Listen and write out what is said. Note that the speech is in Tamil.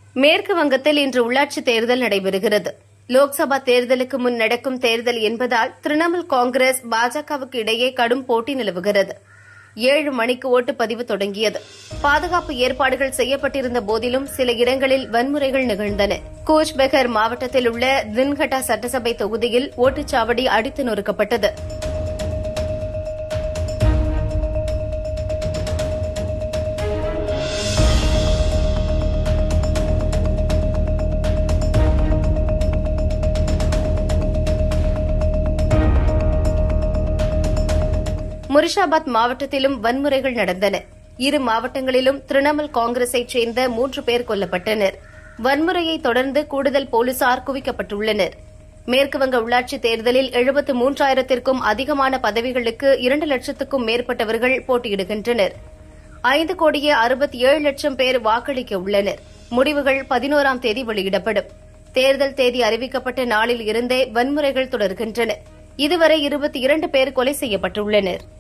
மேற்கு வங்கத்தில் இன்று உள்ளாட்சித் தேர்தல் நடைபெறுகிறது லோக்சபா தேர்தலுக்கு முன் நடக்கும் தேர்தல் என்பதால் திரிணாமுல் காங்கிரஸ் பாஜகவுக்கு இடையே கடும் போட்டி நிலவுகிறது ஏழு மணிக்கு ஓட்டுப்பதிவு தொடங்கியது பாதுகாப்பு ஏற்பாடுகள் செய்யப்பட்டிருந்த போதிலும் சில இடங்களில் வன்முறைகள் நிகழ்ந்தன கூச்பெகர் மாவட்டத்தில் உள்ள தின்கட்டா சட்டசபை தொகுதியில் ஓட்டுச்சாவடி அடித்து நொறுக்கப்பட்டது முரிஷாபாத் மாவட்டத்திலும் வன்முறைகள் நடந்தன இரு மாவட்டங்களிலும் திரிணாமுல் காங்கிரஸைச் சேர்ந்த மூன்று பேர் கொல்லப்பட்டனர் வன்முறையை தொடர்ந்து கூடுதல் போலீசார் குவிக்கப்பட்டுள்ளனர் மேற்குவங்க உள்ளாட்சித் தேர்தலில் எழுபத்து மூன்றாயிரத்திற்கும் அதிகமான பதவிகளுக்கு இரண்டு லட்சத்துக்கும் மேற்பட்டவர்கள் போட்டியிடுகின்றனர் ஐந்து கோடியே அறுபத்தி ஏழு லட்சம் பேர் வாக்களிக்க உள்ளனர் முடிவுகள் பதினோராம் தேதி வெளியிடப்படும் தேர்தல் தேதி அறிவிக்கப்பட்ட நாளில் இருந்தே வன்முறைகள் தொடர்கின்றன இதுவரை இருபத்தி இரண்டு பேர் கொலை செய்யப்பட்டுள்ளனா்